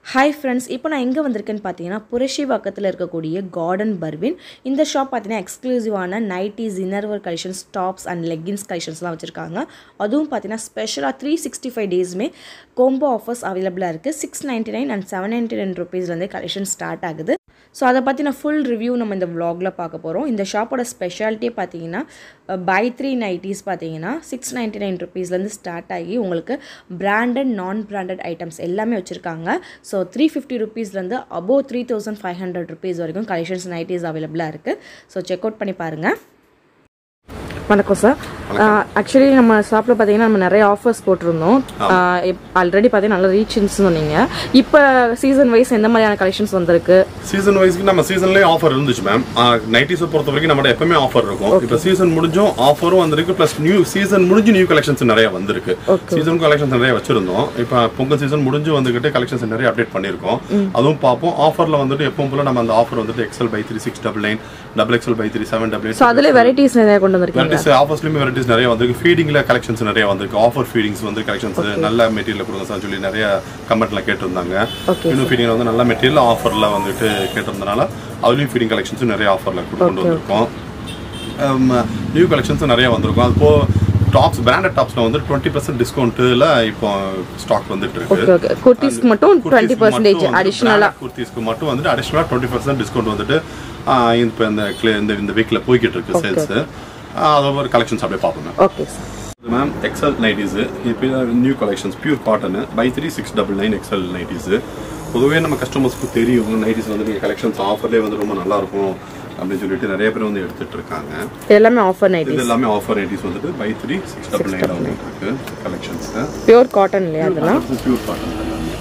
Hi friends இப்போ நான் எங்கே வந்திருக்கேன்னு பார்த்தீங்கன்னா புரஷிவாக்கத்தில் இருக்கக்கூடிய கார்டன் பர்வின் இந்த ஷாப் பார்த்தீங்கன்னா எக்ஸ்க்ளூசிவான nighties innerwear collections tops and leggings கலெக்ஷன்ஸ்லாம் வச்சுருக்காங்க அதுவும் பார்த்தீங்கன்னா ஸ்பெஷலாக த்ரீ சிக்ஸ்டி ஃபைவ் டேஸுமே கோம்போ ஆஃபர்ஸ் அவைலபிளாக இருக்குது six ninety nine and seven ninety nine ருபீஸ்லேருந்தே கலெக்ஷன் ஸ்டார்ட் ஆகுது ஸோ அதை பற்றின ஃபுல் ரிவ்யூ நம்ம இந்த vlogல பார்க்க போகிறோம் இந்த ஷாப்போட ஸ்பெஷாலிட்டியே பார்த்தீங்கன்னா பை த்ரீ நைட்டிஸ் பார்த்தீங்கன்னா சிக்ஸ் நைன்ட்டி நைன் ருபீஸ்லேருந்து ஸ்டார்ட் ஆகி உங்களுக்கு பிராண்டட் நான் பிராண்டட் ஐட்டம்ஸ் எல்லாமே வச்சுருக்காங்க ஸோ த்ரீ ஃபிஃப்டி ருபீஸ்லேருந்து above three thousand five hundred rupees வரைக்கும் கலெக்ஷன்ஸ் நைட்டிஸ் அவைலபிளாக இருக்குது ஸோ செக் அவுட் பண்ணி பாருங்கள் வணக்கம் சார் ஆக்சுவலி நம்ம ஷாப்பில் பார்த்தீங்கன்னா நம்ம நிறைய ஆஃபர்ஸ் போட்டிருந்தோம் ஆல்ரெடி பார்த்தீங்கன்னா நல்ல ரீச்னு சொன்னீங்க இப்போ சீசன் வைஸ் எந்த மாதிரியான கலெக்ஷன்ஸ் வந்திருக்கு சீசன் வைஸ்க்கு நம்ம சீசன்லயே ஆஃபர் இருந்துச்சு மேம் நைட்டிஸை பொறுத்த வரைக்கும் நம்மகிட்ட எப்பவுமே ஆஃபர் இருக்கும் இப்போ சீசன் முடிஞ்சும் ஆஃபரும் வந்திருக்கு ப்ளஸ் நியூ சீசன் முடிஞ்சு நியூ கலெக்ஷன்ஸ் நிறைய வந்திருக்கு சீசன் கலெக்ஷன்ஸ் நிறைய வச்சிருந்தோம் இப்போ பொங்கல் சீசன் முடிஞ்சு வந்துகிட்டு கலெக்ஷன்ஸ் நிறைய அப்டேட் பண்ணியிருக்கோம் அதுவும் பார்ப்போம் ஆஃபர்ல வந்துட்டு எப்பவும் போல நம்ம அந்த ஆஃபர் வந்துட்டு XL buy three six double nine double XL buy three seven double so அதில் வெரைட்டிஸ் நிறைய கொண்டு வந்திருக்கீங்க வெரைட்டிஸ் ஆஃபர்ஸ்லயுமே வெரைட்டிஸ் நிறைய வந்திருக்கு ஃபீடிங்ல கலெக்ஷன்ஸ் நிறைய வந்திருக்கு ஆஃபர் ஃபீடிங்ஸ் வந்து கலெக்ஷன்ஸ் நல்ல மெட்டீரியல் கொடுங்க சார் சொல்லி நிறைய கமெண்ட்ல கேட்டிருந்தாங்க Okay, இன்னும் ஃபீடிங்ல வந்து நல்ல மெட்டீரியல் ஆஃபர்ல வந்துட்டு கேட்டிருந்தனால அதுலயும் ஃபீடிங் கலெக்ஷன்ஸ் நிறைய ஆஃபர்ல கொண்டு வந்திருக்கோம் நியூ கலெக்ஷன்ஸ் நிறைய வந்திருக்கும் அது போ டாப்ஸ் பிராண்டட் டாப்ஸ்ல வந்து டுவெண்ட்டி பர்சன்ட் டிஸ்கவுண்ட்ல இப்போ ஸ்டாக் வந்துட்டு இருக்கு ஓகே ஓகே குர்த்திஸ்க்கு மட்டும் டுவெண்ட்டி பர்சன்டேஜ் அடிஷ்னலாக குர்த்திஸ்க்கு மட்டும் வந்துட்டு அடிஷனலாக டுவெண்ட்டி பர்சன்ட் டிஸ்கவுண்ட் வந்துட்டு ஆஹ் இப்போ இந்த clear- இந்த இந்த வீக்ல போய்கிட்டு இருக்கு சேல்ஸ் அது ஒரு கலெக்ஷன்ஸ் அப்படியே பார்ப்போம் okay sir ma'am XL nighties இப்போ new collections pure cotton buy three six double nine XL nighties பொதுவே நம்ம கஸ்டமர்ஸ்க்கு தெரியும் நைட்டிஸ் வந்து நீங்கள் கலெக்ஷன்ஸ் ஆஃபர்லேயே வந்து ரொம்ப நல்லா இருக்கும் அப்படின்னு சொல்லிட்டு நிறைய பேர் வந்து எடுத்துட்டு இருக்காங்க இது எல்லாமே ஆஃபர் இது நைட்டிஸ் எல்லாமே ஆஃபர் நைட்டிஸ் வந்துட்டு buy three six double nine வந்துட்டு இருக்கு கலெக்ஷன்ஸ் பியூர் காட்டன் இல்லையா அதெல்லாம் பியூர் காட்டன் எல்லாமே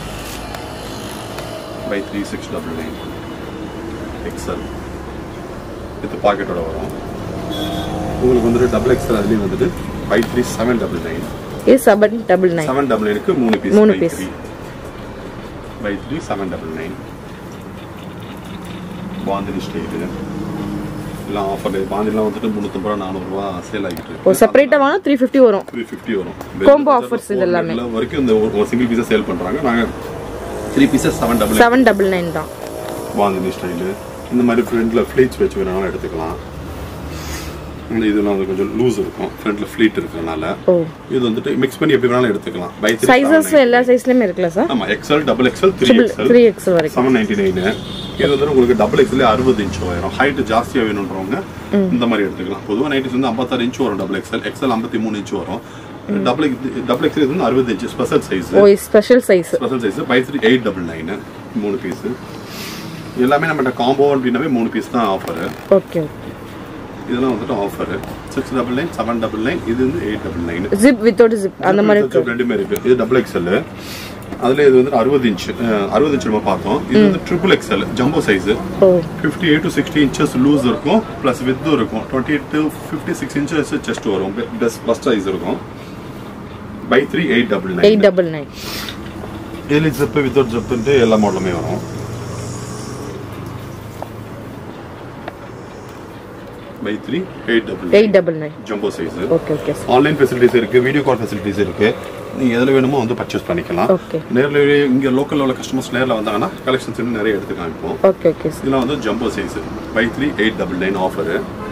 buy three six double nine XL with பாக்கெட்டோட வரும் உங்களுக்கு வந்துட்டு டபுள் எக்ஸல் அதுலேயும் வந்துட்டு buy three seven double nine இது seven double nine seven double நைனுக்கு மூணு பீஸ் மூணு by piece. Three by three seven double nine bandhani style எல்லாம் ஆஃபர் பாந்திலாம் வந்துட்டு முந்நூற்றம்பது ரூபா நானூறுரூவா சேல் ஆகிட்டு ஓ இருக்கு செப்பரேட்டாக வாங்கினா த்ரீ ஃபிஃப்டி வரும் த்ரீ ஃபிஃப்டி வரும் Combo offers இது எல்லாமே. எல்லா வரைக்கும் இந்த ஒரு- ஒரு சிங்கிள் பீஸை சேல் பண்ணுறாங்க நாங்கள் three pieces seven double seven double nine தான் பாந்தினி ஸ்டைலு இந்த மாதிரி ஃப்ரண்ட்டில் ஃப்ளீட்ஸ் வச்சு வேணாலும் எடுத்துக்கலாம் இந்த இதெல்லாம் வந்து கொஞ்சம் லூஸ் இருக்கும் ஃப்ரண்ட்டில் ஃப்ளீட் இருக்கிறனால ஓ இது வந்துட்டு மிக்ஸ் பண்ணி எப்படி வேணாலும் எடுத்துக்கலாம் பை த்ரீ சைஸஸ் எல்லா சைஸ்லையுமே இருக்குல்ல சார் ஆமா XL double XL three triple XL three X வரைக்கும் செவன் நைன்டி நைனு இது வந்து உங்களுக்கு டபுள் எக்ஸ்எல் அறுபது இன்ச் வரும் ஹைட் ஜாஸ்தியா வேணுன்றவங்க இந்த மாதிரி எடுத்துக்கலாம் பொதுவாக நைட்டிஸ் வந்து ஐம்பத்தாறு இன்ச் வரும் டபுள் எக்ஸ்எல் எக்ஸ்எல் ஐம்பத்தி மூணு இன்ச் வரும் டபுள் டபுள் எக்ஸ்எல் வந்து அறுபது இன்ச் ஸ்பெஷல் சைஸ் ஓ special size special size buy three eight double nine மூணு பீஸ் எல்லாமே நம்மகிட்ட காம்போ அப்படின்னாவே மூணு பீஸ் தான் ஆஃபர் ஓகே இதெல்லாம் வந்துட்டு offer six double nine seven double nine இது வந்து eight double nine zip without zip அந்த மாதிரி இருக்கு ரெண்டுமே இருக்கு இது டபுள் எக்ஸ்எல் அதுல இது வந்து அறுபது இன்ச் அறுபது இன்ச் நம்ம பார்த்தோம் இது வந்து ட்ரிபிள் எக்ஸ்எல் ஜம்போ சைஸ் ஓ fifty eight to sixty inches loose இருக்கும் ப்ளஸ் வித்தும் இருக்கும் twenty to fifty six inches chest வரும் பெஸ்ட் பஸ்ட் சைஸ் இருக்கும் buy three eight double nine eight double nine இதில் ஜிப்பு வித்தவுட் ஜிப்புன்ட்டு எல்லா மாடலுமே வரும் buy three eight double eight double nine jumbo size okay okay sir online facilities இருக்கு video call facilities இருக்கு நீங்க எதுல வேணுமோ வந்து பர்ச்சேஸ் பண்ணிக்கலாம் Okay. நேர்ல இங்க லோக்கல்ல உள்ள கஸ்டமர்ஸ் நேர்ல வந்தாங்கன்னா கலெக்ஷன்ஸ் இன்னும் நிறைய எடுத்து காமிப்போம் ஓகே ஓகே சார் இதெல்லாம் வந்து jumbo size buy three eight double nine offer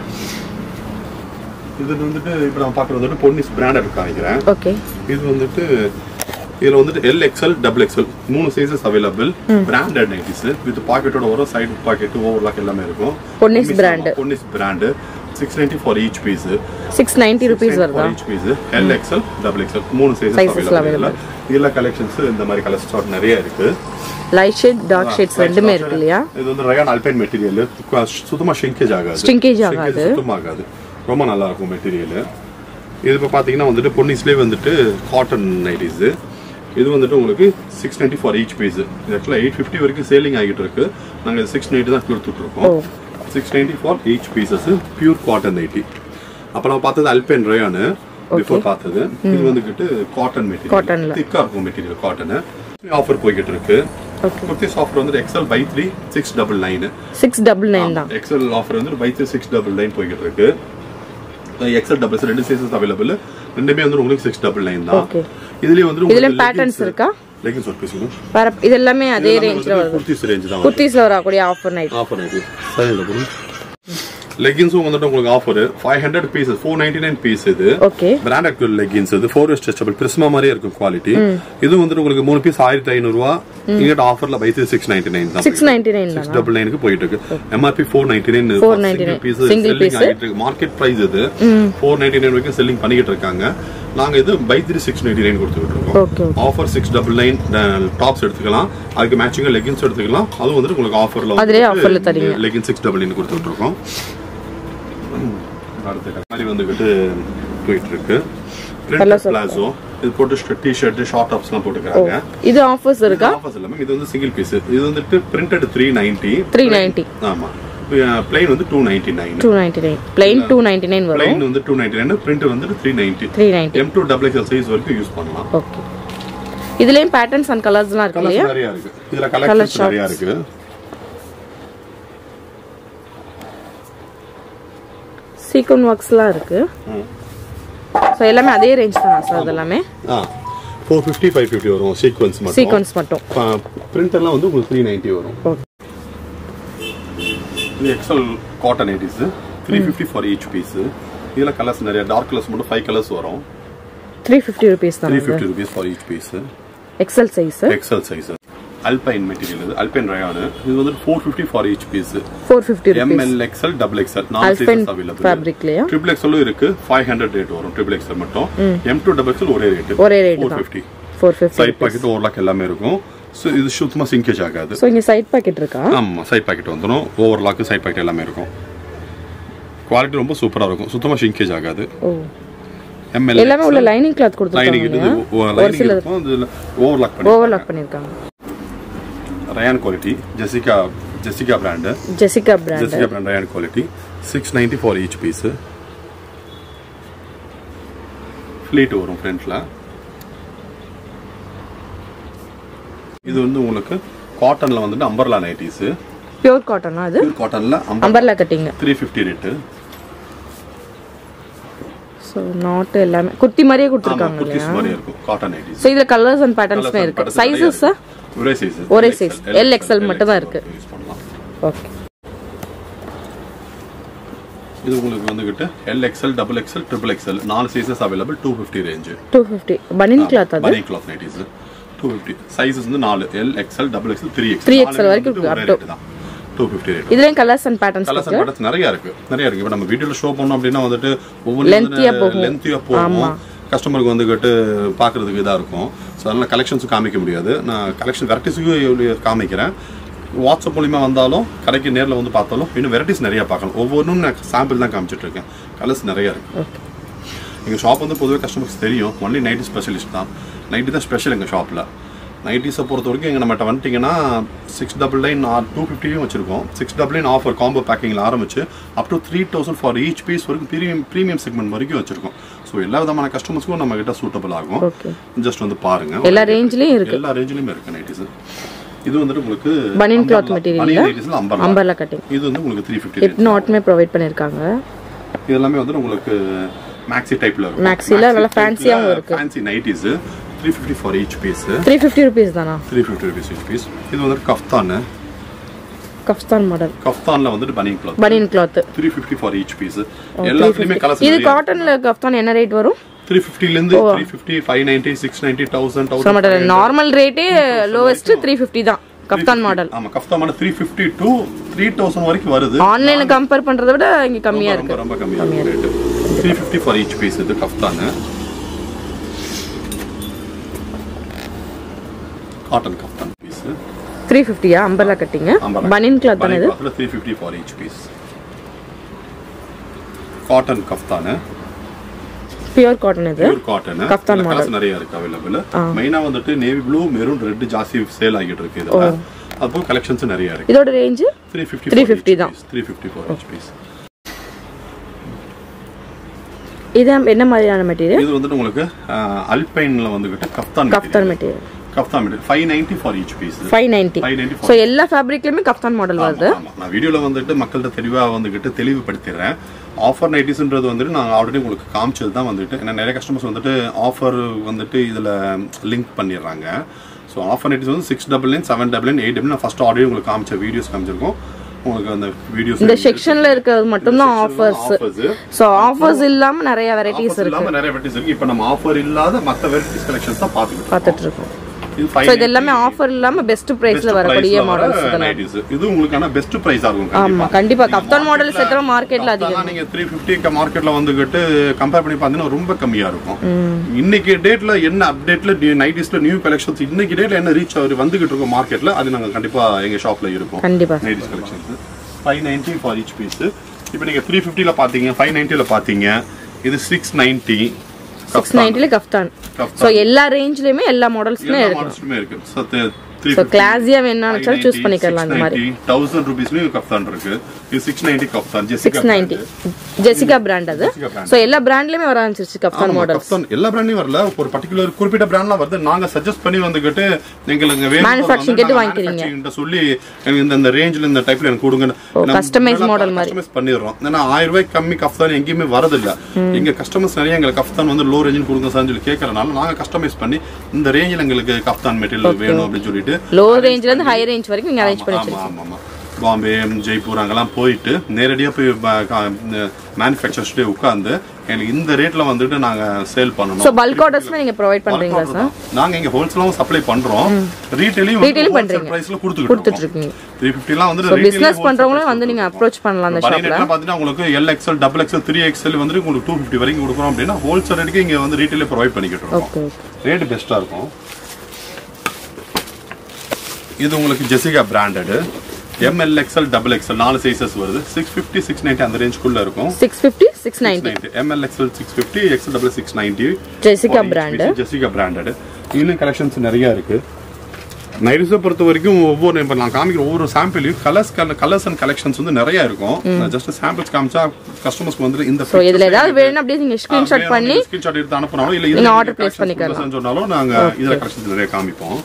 இது வந்துட்டு இப்போ நான் பார்க்குறது வந்துட்டு பொன்னிஸ் பிராண்டட் காமிக்கிறேன் ஓகே இது வந்துட்டு இதுல வந்துட்டு எல் எக்ஸ்எல் டபுள் எக்ஸ்எல் மூணு sizes available branded nighties with பாக்கெட்டோட வரும் சைடு பாக்கெட் ஓவர்லாக் எல்லாமே இருக்கும் Ponnis brand. Ponnis brand six ninety for each piece six ninety rupees வருதா each piece L XL double XL மூணு Sizes சைஸஸ் ல அவைலபிள் இதுல collections இந்த மாதிரி கலர் ஸ்டாக் நிறைய இருக்கு லைட் ஷேட் டார்க் ஷேட்ஸ் ரெண்டுமே இருக்கு இல்லையா இது வந்து ரயான் அல்பைன் மெட்டீரியல் சுத்தமா ஷ்ரிங்கேஜ் ஆகாது Shrinkage Shrinkage ஆகாது. சுத்தமா ஆகாது ரொம்ப நல்லா இருக்கும் மெட்டீரியல் இது இப்போ பார்த்தீங்கன்னா வந்துட்டு பொன்னிஸ்லேயே வந்துட்டு காட்டன் நைட்டிஸ் இது வந்துட்டு உங்களுக்கு six ninety for each piece இது ஆக்சுவலாக எயிட் ஃபிஃப்டி வரைக்கும் சேலிங் ஆகிட்டு இருக்கு நாங்கள் சிக்ஸ் நைன்ட்டி தான் கொடுத்துட்டு இருக்கோம் ஓ. Six ninety for each pieces pure cotton nightie அப்போ நம்ம பார்த்தது அல்பைன் ரயானு பிஃபோர் பார்த்தது இது வந்துக்கிட்டு காட்டன் மெட்டீரியல் Cottonல. திக்காக இருக்கும் மெட்டீரியல் காட்டனு ஆஃபர் போய்கிட்டு இருக்கு ஓகே குர்த்திஸ் ஆஃபர் வந்து XL buy three six double nine six double nine தான் எக்ஸல் ஆஃபர் வந்து buy three six double nine போய்கிட்டு இருக்கு எக்ஸல் டபுள் ரெண்டு சைஸஸ் அவைலபிள் ரெண்டுமே வந்து உங்களுக்கு சிக்ஸ் டபுள் நைன் தான் Okay. இதுலயே வந்து இதுல உங்களுக்கு பேட்டர்ன்ஸ் leggings- இருக்கா லெகின்ஸ் ஒரு பீஸ் வேற இது எல்லாமே அதே ரேஞ்சில் வருது குர்த்திஸ் ரேஞ்ச் தான் குர்த்திஸில் வரக்கூடிய ஆஃபர் நைட் ஆஃபர் நைட்டி சைடில் போடும் லெகின்ஸும் வந்துட்டு உங்களுக்கு offer five hundred pieces four ninety nine piece இது ஓகே பிராண்டட் லெகின்ஸ் இது ஃபோர் ஸ்ட்ரெச்சபிள் பிரிஸ்மா மாதிரியே இருக்கும் குவாலிட்டி இது வந்துட்டு உங்களுக்கு மூணு பீஸ் ஆயிரத்தி ஐநூறு ரூபா இங்கிட்ட ஆஃபர்ல பை சிக்ஸ் நைன்டி நைன் தான் six ninety nine six double நைனுக்கு போயிட்டு இருக்கு MRP four ninety nine 499. Piece Single piece. ஆகிட்டு இருக்கு மார்க்கெட் பிரைஸ் இது ஃபோர் நைன்டி நைன் வரைக்கும் செல்லிங் பண்ணிக்கிட்டு இருக்காங்க நாங்க இது buy three six ninety nine கொடுத்துட்டு இருக்கோம் okay offer six double nine tops எடுத்துக்கலாம் அதுக்கு மேட்சிங்கா லெகின்ஸ் எடுத்துக்கலாம் அதுவும் வந்துட்டு உங்களுக்கு ஆஃபர்ல அதுலயே offer ல தரீங்க. லெகின் சிக்ஸ் டபுள் நைன் கொடுத்துட்டு இருக்கோம் ம், அடுத்த மாதிரி வந்துகிட்டு போயிட்டு இருக்கு Colours பிளாசோ இது போட்டு டி ஷர்ட் ஷார்ட் டாப்ஸ்லாம் போட்டுக்கிறாங்க இது ஆஃபர்ஸ் இருக்கா ஆஃபர்ஸ் இல்லாம இது வந்து சிங்கிள் பீஸ் இது வந்துட்டு printed three ninety three ninety ஆமா பிளைன் வந்து two ninety nine two ninety nine plain two ninety nine வரும் பிளைன் வந்து டூ நைன்டி நைன் பிரிண்ட் வந்துட்டு three ninety three ninety M two double XL size வரைக்கும் use பண்ணலாம் okay இதுலயும் patterns and கலர்ஸ்லாம் இருக்கு இல்லையா கலர்ஸ் நிறைய இருக்கு இதுல கலெக்ஷன்ஸ் shots. நிறைய இருக்கு சீக்வன் ஒர்க்ஸ்லாம் இருக்கு ம். ஸோ எல்லாமே அதே ரேஞ்ச் தானா சார் இது எல்லாமே ஆ ஃபோர் ஃபிஃப்டி ஃபைவ் ஃபிஃப்டி வரும் சீக்வன்ஸ் மட்டும் சீக்வன்ஸ் மட்டும் பிரிண்டர்லாம் வந்து உங்களுக்கு த்ரீ நைன்டி வரும் ஓகே இது எக்ஸல் காட்டன் ஐட்டிஸ் three fifty for each piece இதில் கலர்ஸ் நிறைய டார்க் கலர்ஸ் மட்டும் ஃபைவ் கலர்ஸ் வரும் த்ரீ ஃபிஃப்டி ருபீஸ் த்ரீ தான் fifty rupees for each piece XL size XL size alpine material இது அல்பைன் ரயானு இது வந்து four fifty for each piece four fifty rupees M L XL double XL நாலு alpine sizes available ஃபேப்ரிக்லையா triple எக்ஸலும் இருக்கு five hundred rate வரும் triple XL மட்டும் M two double XL ஒரே ரேட் ஒரே ரேட் ஃபோர் தான் fifty four fifty side pocket overlock எல்லாமே இருக்கும் ஸோ இது சுத்தமாக சிங்கேஜ் ஆகாது ஸோ இங்கே சைட் பாக்கெட் இருக்கா ஆமாம் சைட் பாக்கெட் வந்துடும் ஓவர்லாக்கு சைட் பாக்கெட் எல்லாமே இருக்கும் குவாலிட்டி ரொம்ப சூப்பராக இருக்கும் சுத்தமாக ஷிங்கேஜ் ஆகாது ஓ எம்எல் எல்லாமே உள்ள லைனிங் கிளாத் லைனிங் இது கொடுத்துருக்காங்க லைனிங் இருக்கும் அதில் ஓவர்லாக் பண்ணி ஓவர்லாக் பண்ணியிருக்காங்க rayon quality Jessica Jessica brand Jessica brand Jessica brand rayon quality six ninety for each piece pleat வரும் ஃப்ரண்ட்ல இது வந்து உங்களுக்கு காட்டன்ல வந்துட்டு அம்பர்லா நைட்டிஸ் பியூர் காட்டனா அது காட்டன்ல அம்பர்லா கட்டிங்க three fifty rate so not எல்லாமே குர்த்தி மாதிரியே கொடுத்துருக்காங்க குர்த்திஸ் இல்லையா மாதிரி இருக்கும் காட்டன் நைட்டிஸ் ஸோ இதில் கலர்ஸ் அண்ட் பேட்டர்ன்ஸ்மே இருக்கு சைஸஸ் சார் ஒரே சைஸ் ஒரே size. L, XL மட்டும் தான் இருக்கு. யூஸ் பண்ணலாம் ஓகே இது உங்களுக்கு வந்துகிட்டு L XL double XL triple XL நாலு sizes available two fifty range two fifty பனின் கிளாத் அது பனி cloth nighties two fifty sizes வந்து நாலு L XL double XL three XL 3XL வரைக்கும் இருக்கு, up to. தான் டூ ஃபிஃப்டி ரேட் இதுலேயும் கலர்ஸ் அண்ட் பேட்டர்ன்ஸ் கலர்ஸ் இருக்கு அண்ட் பேட்டர்ஸ் நிறைய இருக்கு நிறைய இருக்கு இப்போ நம்ம வீடியோல ஷோ பண்ணோம் அப்படின்னா வந்துட்டு Lengthy ஆ போகும். லென்த்தியா போகும் கஸ்டமருக்கு வந்துகிட்டு பார்க்கறதுக்கு இதாக இருக்கும் ஸோ அதனால கலெக்ஷன்ஸும் காமிக்க முடியாது நான் கலெக்ஷன் வெரைட்டிஸுக்கும் காமிக்கிறேன் வாட்ஸ்அப் மூலிமா வந்தாலும் கடைக்கு நேரில் வந்து பார்த்தாலும் இன்னும் வெரைட்டிஸ் நிறைய பார்க்கலாம் ஒவ்வொன்றும் நான் சாம்பிள் தான் காமிச்சிட்டு இருக்கேன் கலர்ஸ் நிறைய இருக்கு ஓகே எங்கள் ஷாப் வந்து பொதுவாக கஸ்டமர்ஸ் தெரியும் ஒன்லி நைட்டி ஸ்பெஷலிஸ்ட் தான் நைட்டி தான் ஸ்பெஷல் எங்கள் ஷாப்பில் நைட்டிஸை பொறுத்த வரைக்கும் எங்கள் நம்மகிட்ட வந்துட்டிங்கன்னா சிக்ஸ் டபுள் நைன் டூ ஃபிஃப்டியும் வச்சிருக்கோம் six double nine offer combo பேக்கிங்கில் ஆரம்பிச்சு up to three thousand for each piece வரைக்கும் ப்ரீமியம் ப்ரீமியம் செக்மெண்ட் வரைக்கும் வச்சிருக்கோம் ஸோ எல்லா விதமான கஸ்டமர்ஸ்க்கும் நம்ம கிட்ட சூட்டபிள் ஆகும் ஓகே ஜஸ்ட் வந்து பாருங்க எல்லா ரேஞ்ச்லயும் இருக்கு எல்லா ரேஞ்சிலுமே இருக்கு நைட்டிஸ் இது வந்துட்டு உங்களுக்கு பனியன் கிளாத் மெட்டீரியல் நைட்டிஸ்ல அம்பர்லா அம்பர்லா கட்டிங் இது வந்து உங்களுக்கு த்ரீ ஃபிஃப்டி ஹிப் நாட்டுமே ப்ரொவைட் பண்ணியிருக்காங்க இது எல்லாமே வந்து உங்களுக்கு மேக்ஸி டைப்ல இருக்கும் Maxi-ல நல்லா fancy-யாவும் இருக்கு. Fancy nighties three fifty for each piece three fifty rupees தானா three fifty rupees each piece இது வந்துட்டு கஃப்தான் கஃப்தான் மாடல் கஃப்தான்ல வந்துட்டு banian cloth banian cloth three fifty for each piece எல்லாத்துலயுமே கலர்ஸ் இது காட்டன்ல கஃப்தான் என்ன ரேட் வரும் த்ரீ ஃபிஃப்டில இருந்து three fifty five ninety six ninety thousand சொல்ல தௌசண்ட் மாட்டேன் நார்மல் ரேட்டே லோவஸ்ட் த்ரீ ஃபிஃப்டி தான் கஃப்தான் மாடல் ஆமா kaftan model three fifty to three thousand வரைக்கும் வருது ஆன்லைன்ல கம்பேர் பண்றதை விட இங்க கம்மியா ரொம்ப இருக்கு ரொம்ப கம்மியா rate three fifty for each piece இது kaftan cotton kaftan piece three ஃபிஃப்டியா அம்பர்லா கட்டிங்க பனியன் கிளாத் தானே இது three fifty for each piece cotton kaftan pure cotton இது பியூர் காட்டன் Kaftan கலர்ஸ் நிறைய இருக்கு அவைலபிள் மெயினா வந்துட்டு நேவி ப்ளூ மெரூன் ரெட் ஜாஸ்தி சேல் ஆகிட்டு இருக்கு இதுல அப்போ கலெக்ஷன்ஸ் நிறைய இருக்கு இதோட ரேஞ்சு த்ரீ ஃபிஃப்டி 350 தான். Three fifty for each piece இது என்ன மாதிரியான மெட்டீரியல் இது வந்துட்டு உங்களுக்கு அல்பைன்ல வந்துகிட்டு kaftan kaftan material kaftan material five ninety for each piece five ninety five ninety so எல்லா ஃபேப்ரிக்லயுமே கஃப்தான் மாடல் வருது ஆமா நான் வீடியோல வந்துட்டு மக்கள்கிட்ட தெளிவா வந்துகிட்டு தெளிவுபடுத்திடுறேன் ஆஃபர் நைட்டிஸ்ன்றது வந்துட்டு நான் ஆல்ரெடி உங்களுக்கு காமிச்சது தான் வந்துட்டு ஏன்னா நிறைய கஸ்டமர்ஸ் வந்துட்டு ஆஃபர் வந்துட்டு இதுல லிங்க் பண்ணிடுறாங்க ஸோ ஆஃபர் நைட்டிஸ் வந்து six double nine seven double nine eight double நான் ஃபஸ்ட் ஆடியோ உங்களுக்கு காமிச்ச வீடியோஸ் காமிச்சிருக்கோம் உங்களுக்கு அந்த வீடியோஸ் இந்த செக்ஷன்ல இருக்கிறது மட்டும்தான் ஆஃபர்ஸ் ஆஃபர்ஸ் ஸோ ஆஃபர்ஸ் இல்லாம நிறைய வெரைட்டிஸ் ஆஃபர்ஸ் இருக்கு இல்லாம நிறைய வெரைட்டிஸ் இருக்கு இப்போ நம்ம ஆஃபர் இல்லாத மற்ற வெரைட்டிஸ் கலெக்ஷன்ஸ் தான் பார்த்துக்கிட்டு இருக்கோம். பார்த்துட்டு இருக்கோம் இது ஸோ இது எல்லாமே ஆஃபர் இல்லாம பெஸ்ட் பிரைஸ்ல வரக்கூடிய மாடல்ஸ் இதெல்லாம் நைட்டிஸ் இது உங்களுக்கான பெஸ்ட் பிரைஸா இருக்கும் ஆமா கண்டிப்பா கப்தான் மாடல்ஸ் எத்தனை மார்க்கெட்ல அதிகம் கண்டிப்பா நீங்க த்ரீ ஃபிஃப்டி மார்க்கெட்ல வந்துகிட்டு கம்பேர் பண்ணி பார்த்தீங்கன்னா ரொம்ப கம்மியா இருக்கும் இன்னைக்கு டேட்ல என்ன அப்டேட்ல நைட்டிஸ்ல நியூ கலெக்ஷன்ஸ் இன்னைக்கு டேட்ல என்ன ரீச் ஆகுது வந்துகிட்டு இருக்கும் மார்க்கெட்ல அது நாங்க கண்டிப்பா எங்க ஷாப்ல இருக்கும் கண்டிப்பா nighties collections five ninety for each piece இப்போ நீங்க த்ரீ ஃபிஃப்டியில் பார்த்தீங்க ஃபைவ் நைன்ட்டியில் பார்த்தீங்க இது சிக்ஸ் நைன்ட்டி சிக்ஸ் நைன்டில கஃப்தான் ஸோ எல்லா ரேஞ்ச்லயுமே எல்லா மாடல்ஸ்மே எல்லா இருக்கு மாடல்ஸுமே இருக்கு ஸோ த்ரீ ஸோ கிளாஸியா வேணாலும் சூஸ் பண்ணிக்கலாம் இந்த மாதிரி தௌசண்ட் ருபீஸ்லயும் கப்தான் இருக்கு இது six ninety kaftan Jessica six ninety Jessica brand அது Jessica brand. ஸோ எல்லா பிராண்ட்லயுமே வர ஆரம்பிச்சிருச்சு கப்தான் மாடல் கப்தான் எல்லா பிராண்ட்லயும் வரல ஒரு பர்டிகுலர் குறிப்பிட்ட பிராண்ட்லாம் வருது நாங்க சஜஸ்ட் பண்ணி வந்துகிட்டு எங்களுக்கு வேணும் Manufacturing கேட்டு வாங்கிக்கிறீங்க. வாங்கிக்கிறீங்க சொல்லி எனக்கு இந்த இந்த ரேஞ்சில் இந்த டைப்ல எனக்கு கொடுங்க customize model மாதிரி. கஸ்டமைஸ் பண்ணிடுறோம் ஏன்னா ஆயிரம் ரூபாய்க்கு கம்மி கஃப்தான் எங்கேயுமே வரதில்ல எங்க கஸ்டமர்ஸ் நிறைய எங்களுக்கு கஃப்தான் வந்து லோ ரேஞ்சில் கொடுங்க சார்னு சொல்லி கேட்கறனால நாங்க கஸ்டமைஸ் பண்ணி இந்த ரேஞ்சில் எங்களுக்கு கஃப்தான் மெட்டீரியல் வேணும் அப்படின்னு சொல்லிட்டு லோ ரேஞ்ச்ல இருந்து ஹை ரேஞ்ச் வரைக்கும் நீங்க அரேஞ்ச் பண்ணி ஆமா ஆமா ஆமா பாம்பே ஜெய்ப்பூர் அங்கெல்லாம் போயிட்டு நேரடியா போய் மேனுஃபேக்சர்ஸ்டே உட்காந்து எனக்கு இந்த ரேட்ல வந்துட்டு நாங்க சேல் ஸோ பண்ணணும் பல்க் ஆர்டர்ஸ்மே நீங்க ப்ரொவைட் பண்றீங்களா சார் நாங்க இங்க ஹோல்சேலாவும் சப்ளை பண்றோம் ரீட்டைலையும் Retailing பண்றீங்க. பிரைஸ்ல கொடுத்துட்டு கொடுத்துட்டு இருக்கீங்க த்ரீ ஃபிஃப்டிலாம் வந்து ஸோ பிசினஸ் பண்றவங்களும் வந்து நீங்க அப்ரோச் பண்ணலாம் அந்த ஷாப்ல பனிரெட்லாம் பார்த்தீங்கன்னா உங்களுக்கு L XL double XL three XL வந்து உங்களுக்கு டூ ஃபிஃப்டி வரைக்கும் கொடுக்குறோம் அப்படின்னா ஹோல்சேல் ரேட்டுக்கு இங்க வந்து ரீட்டைலே ப்ரொவைட் பண்ணிக்கிட்டு இருக்கோம் ஓகே ரேட் பெஸ்ட்டாக இருக்கும் இது உங்களுக்கு Jessica branded M L XL double XL நாலு சைசஸ் வருது சிக்ஸ் ஃபிஃப்டி சிக்ஸ் நைன்ட்டி அந்த ரேஞ்சுக்குள்ள இருக்கும் six fifty six ninety M L XL six fifty XL double six ninety Jessica brand Jessica branded இன்னும் கலெக்ஷன்ஸ் நிறைய இருக்கு நைரிஸை பொறுத்த வரைக்கும் ஒவ்வொரு இப்போ நான் காமிக்கிற ஒவ்வொரு சாம்பிளையும் கலர்ஸ் கலர்ஸ் அண்ட் கலெக்ஷன்ஸ் வந்து நிறைய இருக்கும் ஜஸ்ட் சாம்பிள்ஸ் காமிச்சா கஸ்டமர்ஸ்க்கு வந்து இந்த ஸோ இதுல ஏதாவது வேணும் அப்படியே நீங்க ஸ்கிரீன்ஷாட் பண்ணி ஸ்கிரீன்ஷாட் எடுத்து அனுப்புனாலும் இல்ல நீங்க இதுல order place பண்ணிக்கலாம். collections சொன்னாலும் நாங்க இதுல கலெக்ஷன்ஸ் நிறைய காமிப்போம்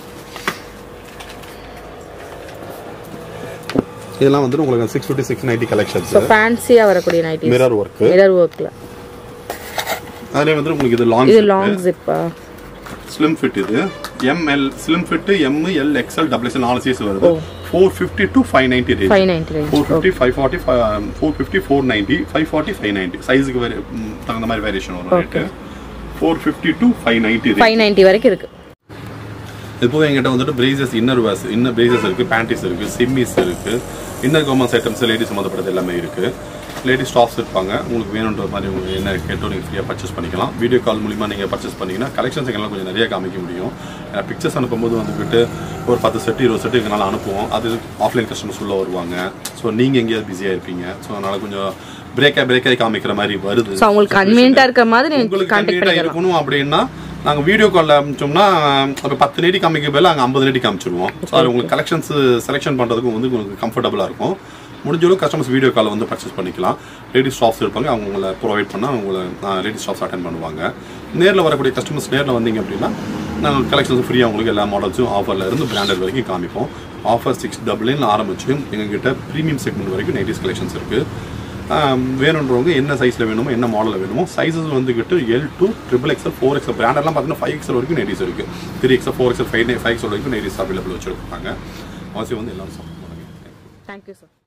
இதெல்லாம் வந்து உங்களுக்கு six fifty six ninety collections so ஃபேன்சியா வரக்கூடிய நைட்டி மிரர் ஒர்க் மிரர் ஒர்க்ல அதுல வந்து உங்களுக்கு இது லாங் இது லாங் ஜிப்பா ஸ்லிம் ஃபிட் இது M L slim fit M L XL double XL நாலு சைஸ் வருது four fifty to five ninety range five ninety range four fifty five forty four fifty four ninety five forty five ninety சைஸுக்கு வேறு தகுந்த மாதிரி variation வரும் rate four fifty to five ninety five ninety வரைக்கும் இருக்கு இப்போ எங்கிட்ட வந்துட்டு braces inner wears inner braces இருக்கு பேண்டிஸ் இருக்கு சிம்மிஸ் இருக்கு இன்னர் காமர்ஸ் ஐட்டம்ஸ் லேடிஸ் சம்மந்தப்பட்டது எல்லாமே இருக்கு லேடிஸ் ஸ்டாஃப்ஸ் இருப்பாங்க உங்களுக்கு வேணுன்ற மாதிரி உங்களுக்கு என்ன கேட்டோ நீங்கள் ஃப்ரீயாக பர்ச்சேஸ் பண்ணிக்கலாம் வீடியோ கால் மூலிமா நீங்கள் பர்ச்சேஸ் பண்ணிங்கன்னா கலெக்ஷன்ஸ் எங்களால் கொஞ்சம் நிறைய காமிக்க முடியும் பிக்சர்ஸ் அனுப்பும்போது வந்துக்கிட்டு ஒரு பத்து செட்டு இருபது செட்டு எங்களால் அனுப்புவோம் அது ஆஃப்லைன் கஸ்டமர்ஸ் உள்ள வருவாங்க ஸோ நீங்கள் எங்கேயாவது பிஸியாக இருப்பீங்க ஸோ அதனால் கொஞ்சம் பிரேக்காக பிரேக்காக காமிக்கிற மாதிரி வருது ஸோ உங்களுக்கு கன்வீனியன்ட்டா இருக்க மாதிரி நீங்க உங்களுக்கு கான்டாக்ட் கன்வீனியன்ட்டா பண்ணிக்கலாம் இருக்கணும் அப்படின்னா நாங்க வீடியோ கால்ல அமிச்சோம்னா அப்ப பத்து நேடி காமிக்க பதிலா அங்க ஐம்பது நேடி காமிச்சிருவோம் ஸோ அது உங்களுக்கு கலெக்ஷன்ஸ் செலெக்ஷன் பண்றதுக்கு வந்து உங்களுக்கு கம்ஃபர்டபுளா இருக்கும் முடிஞ்ச அளவுக்கு கஸ்டமர்ஸ் வீடியோ கால் வந்து பர்ச்சேஸ் பண்ணிக்கலாம் லேடிஸ் ஸ்டாஃப்ஸ் இருப்பாங்க அவங்க உங்களை ப்ரொவைட் பண்ணால் உங்களை லேடிஸ் ஸ்டாஃப்ஸ் அட்டன் பண்ணுவாங்க நேரில் வரக்கூடிய கஸ்டமர்ஸ் நேரில் வந்தீங்க அப்படின்னா நாங்கள் கலெக்ஷன்ஸ் ஃப்ரீயாக உங்களுக்கு எல்லா மாடல்ஸும் ஆஃபரில் இருந்து பிராண்டட் வரைக்கும் காமிப்போம் ஆஃபர் சிக்ஸ் டபுள்னு ஆரம்பிச்சு எங்ககிட்ட ப்ரீமியம் செக்மெண்ட் வரைக்கும் நைட்டிஸ் கலெக்ஷன்ஸ் இருக்குது ஆம், வேணுன்றவங்க என்ன சைஸில் வேணுமோ என்ன மாடலில் வேணுமோ சைஸஸ் வந்துக்கிட்டு L to triple XL four XL பிராண்டெல்லாம் பார்த்தீங்கன்னா ஃபைவ் எக்ஸல் வரைக்கும் நைட்டிஸ் இருக்குது three XL four XL five five XL வரைக்கும் நைட்டிஸ் அவைலபிள் வச்சுருக்காங்க அவசியம் வந்து எல்லாரும் சாப்பிட்டு தேங்க்யூ சார்